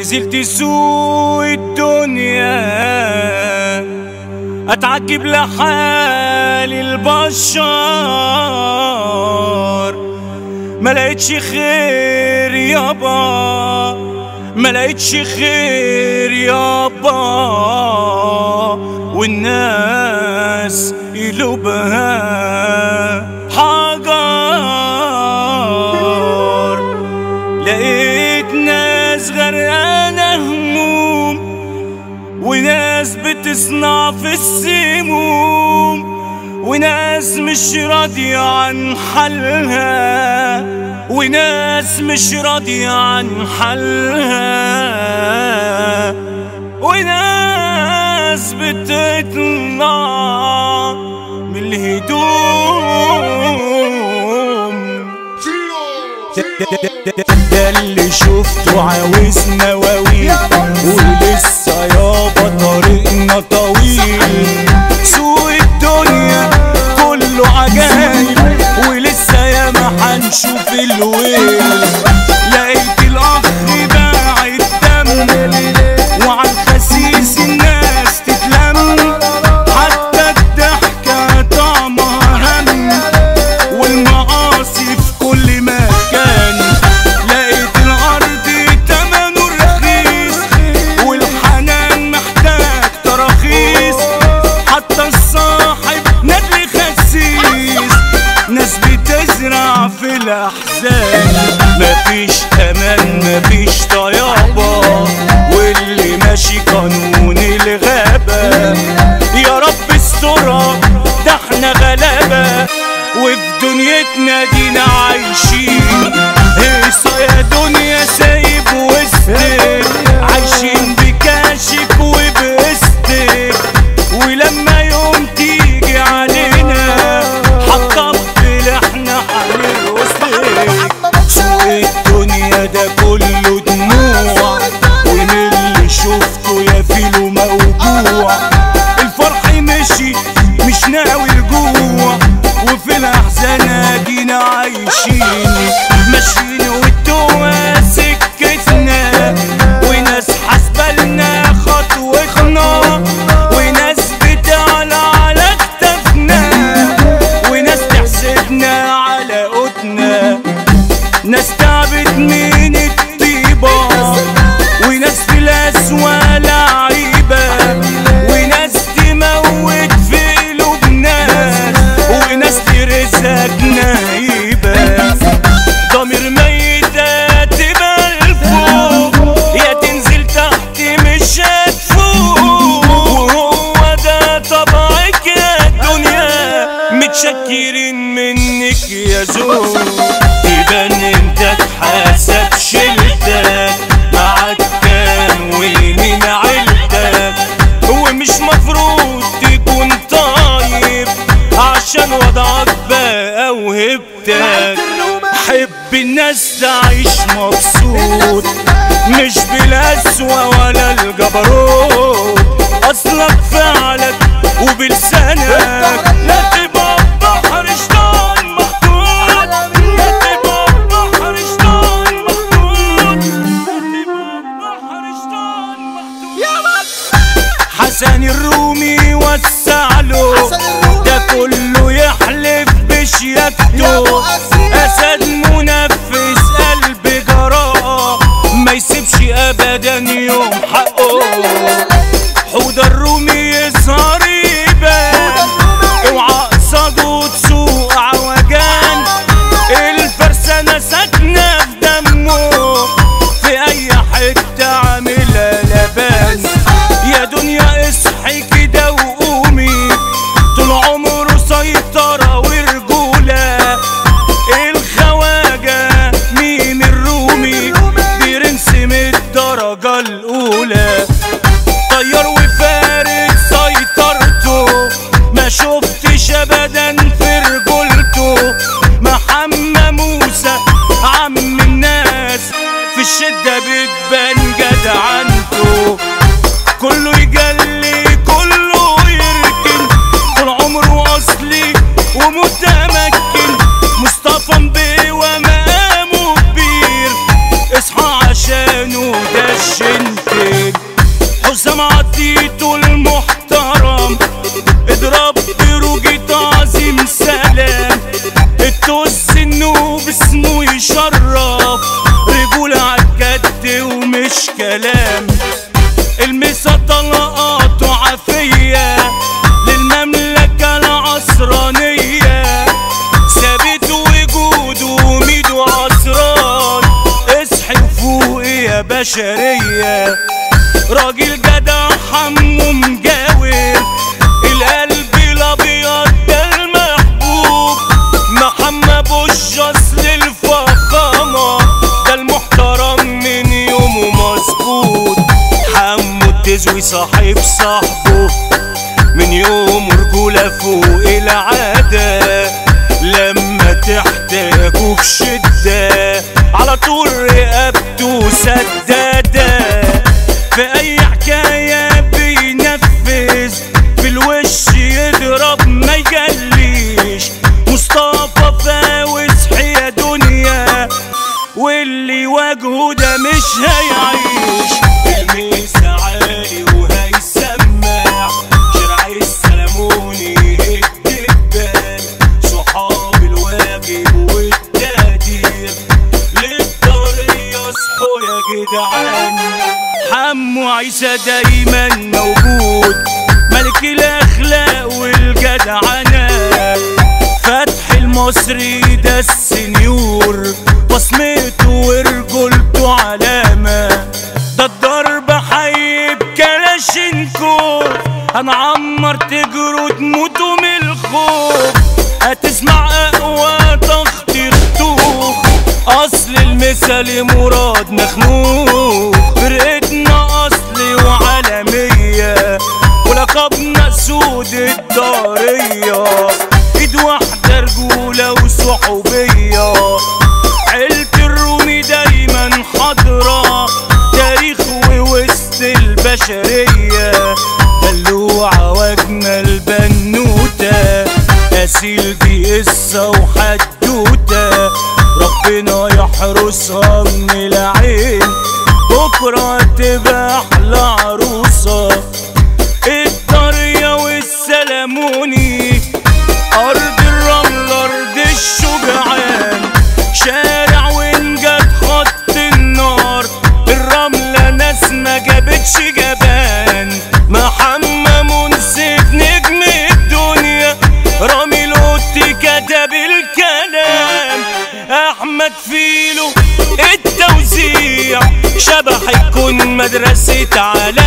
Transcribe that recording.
نزلت سوق الدنيا اتعجب لحال البشر ما لقيتش خير يابا ما لقيتش خير يابا والناس قلوبها حجر لقيت ناس غرقانة هموم وناس بتصنع في السموم وناس مش راضية عن حالها وناس مش راضية عن حالها وناس بتطلع من الهدوم ده اللي شفته عاوز نواويل ولسه يابا طريقنا طويل سوق الدنيا كله عجايب ولسه ياما هنشوف الويل لقيت الاخ باع الدم وعلى الخسيس الناس تتلم حتى الضحكة طعمها هم والمعاصي في كل مكان لقيت الارض تمنه رخيص والحنان محتاج تراخيص حتى الصاحب ندل خسيس ناس بتزرع في الاحزان مفيش امان مفيش طيابه واللي ماشي قانون الغابه يا رب استرها ده احنا غلابه وفي دنيتنا دينا عايشين هيصة يا دنيا سايب وسطك عايشين بكاشك وبقستك ولما يوم تيجي علينا هتطبل احنا هنرقصلك سوق الدنيا ده كله دموع ومن اللي شفته يا فيلو موجوع الفرح مشي مش ناوي رجوع وفي الاحزان ادينا عايشين ماشيين والدوا سكتنا وناس حاسبالنا خطوتنا وناس بتعلى على كتافنا وناس تحسدنا على قوتنا ناس تعبت من الطيبة وناس في الأسوأ لعيبة وناس تموت في قلوب ناس وناس ترزق نايبة ضمير ميتة تبقى لفوق يا تنزل تحت مش هتفوق وهو ده طبعك يا دنيا متشكرين منك يا زوج يبان انت اتحسب شلتك معاك كان ومن عيلتك ومش مفروض تكون طيب عشان وضعك بقى وهبتك حب الناس تعيش مبسوط مش بالقسوة ولا الجبروت اصلك فعلك وبلسانك لا تبقى بحر شطان محطوط لا تبقى بحر شطان محطوط لا تبقى بحر شطان محطوط حسن الرومي وسع له ده كله يحلف بشياكته اسد منفذ قلب جراء ما يسيبش ابدا يوم حقه حوض الرومي يظهر يبان اوعى قصاده تسوق عوجان الفرسانة ساكنة في دمه في اي حتة عاملة لبان يا دنيا اصحي كده وقومي طول عمره سيطرة ورجولة الخواجة مين الرومي برنس من الدرجة الأولى طيار وفارد سيطرته ما شفتش ابدا في رجولته محمد موسى عم الناس في الشدة بتبان جدعنته كله يجلي كله يركن طول عمره اصلي ومتمكن مصطفى مبيه ومقامه كبير اصحى عشان عشانه دشنتك حسام عطيته المحترم اضرب بروجي تعظيم سلام التوز النوب اسمه يشرف رجولة عالجد ومش كلام المسا طلقات وعافية للمملكة العصرانية ثابت وجود وميد وعصران اصحي وفوق يا بشرية راجل جدع حمو مجاور القلب الابيض ده المحبوب محمد بوشاص للفخامة ده المحترم من يومه مظبوط حمو التزوي صاحب صاحبه من يوم رجولة فوق العادة لما تحتاجه في شدة على طول رقبته سدادة في أي حكاية بينفذ في الوش يضرب ما يجليش مصطفى فاوز حيا دنيا واللي واجهه ده مش هيعيش الميس عالي وهيسمع شرع السلموني الدبان صحاب الواجب والتقدير للطريق اصحوا يا جدعان حمو عيسى دايما موجود ملك الاخلاق والجدعنه فتح المصري ده السنيور بصمته ورجولته علامة ده الضرب حي بكلاشينكو هنعمر تجروا تموتوا من الخوف هتسمع اقوى تخطير طوب اصل المثال مراد مخنوق فرقتنا اصلي وعالمية ولقبنا سود الدارية ايد واحدة رجولة وصحوبية عيلة الرومي دايما حاضرة تاريخ ووسط البشرية دلوعة واجمل بنوتة أسيل دي قصة وحدوتة ربنا يحرسها من العين بكرة تبقى أحلى عروسة الطرية والسلموني أرض الرمل أرض الشجعان شارع ونجد خط النار الرملة ناس ما جابتش جبان محمد منصف نجم الدنيا رامي لوتي كتب الكلام أحمد فيلو التوزيع شبح يكون مدرسة علام